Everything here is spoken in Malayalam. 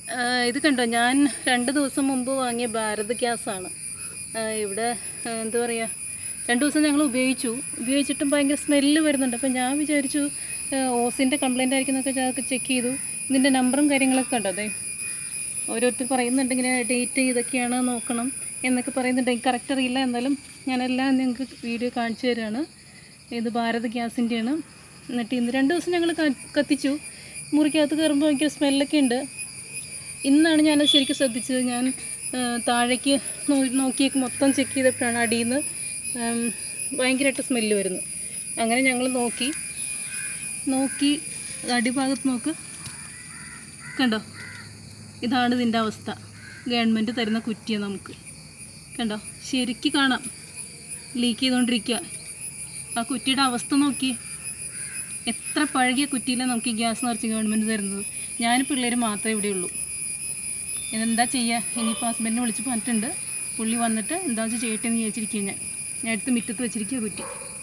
ആ, ഇത് കണ്ടോ ഞാൻ രണ്ട് ദിവസം മുമ്പ് വാങ്ങിയ ഭാരത് ഗ്യാസാണ് ആ, ഇവിടെ ആ, എന്താ പറയുക രണ്ട് ദിവസം ഞങ്ങൾ ഉപയോഗിച്ചു ഉപയോഗിച്ചിട്ടും ഭയങ്കര സ്മെല്ല് വരുന്നുണ്ട് അപ്പോൾ ഞാൻ വിചാരിച്ചു ആ, ഓസിൻ്റെ കംപ്ലൈൻ്റ് ആയിരിക്കും എന്നൊക്കെ അതൊക്കെ ചെക്ക് ചെയ്തു ഇതിൻ്റെ നമ്പറും കാര്യങ്ങളൊക്കെ കണ്ടോ അതെ ഓരോരുത്തർ പറയുന്നുണ്ട് ഇങ്ങനെ ഡേറ്റ് ഇതൊക്കെയാണ് നോക്കണം എന്നൊക്കെ പറയുന്നുണ്ട് എനിക്ക് കറക്റ്റ് അറിയില്ല എന്നാലും ഞാനെല്ലാം നിങ്ങൾക്ക് വീഡിയോ കാണിച്ചു തരാണ് ഇത് ഭാരത് ഗ്യാസിൻ്റെയാണ് എന്നിട്ട് ഇന്ന് രണ്ട് ദിവസം ഞങ്ങൾ കത്തിച്ചു മുറിക്കകത്ത് കയറുമ്പോൾ ഭയങ്കര സ്മെല്ലൊക്കെ ഉണ്ട് ഇന്നാണ് ഞാനത് ശരിക്കും ശ്രദ്ധിച്ചത് ഞാൻ ആ, താഴേക്ക് നോ- നോക്കി മൊത്തം ചെക്ക് ചെയ്തപ്പോഴാണ് അടിയിൽ നിന്ന് ഭയങ്കരമായിട്ട് സ്മെല്ല് വരുന്നു അങ്ങനെ ഞങ്ങൾ നോക്കി നോക്കി അടിഭാഗത്ത് നോക്ക് കണ്ടോ ഇതാണ് ഇതിൻ്റെ അവസ്ഥ ഗവൺമെൻറ് തരുന്ന കുറ്റിയാണ് നമുക്ക് കണ്ടോ ശരിക്ക് കാണാം ലീക്ക് ചെയ്തുകൊണ്ടിരിക്കുക ആ കുറ്റിയുടെ അവസ്ഥ നോക്കി എത്ര പഴകിയ കുറ്റിയിലാണ് നമുക്ക് ഈ ഗ്യാസ് നിറച്ച് ഗവൺമെൻറ് തരുന്നത് ഞാൻ പിള്ളേർ മാത്രമേ ഇവിടെ ഉള്ളൂ ഇതെന്താ ചെയ്യുക ഇനിയിപ്പോൾ ഹസ്ബൻഡിനെ വിളിച്ച് പറഞ്ഞിട്ടുണ്ട് പുള്ളി വന്നിട്ട് എന്താ വെച്ചാൽ ചെയ്യട്ടെ എന്ന് വിചാരിച്ചിരിക്കുക ഞാൻ ഞാൻ അടുത്ത് മുറ്റത്ത് വെച്ചിരിക്കുക കുറ്റി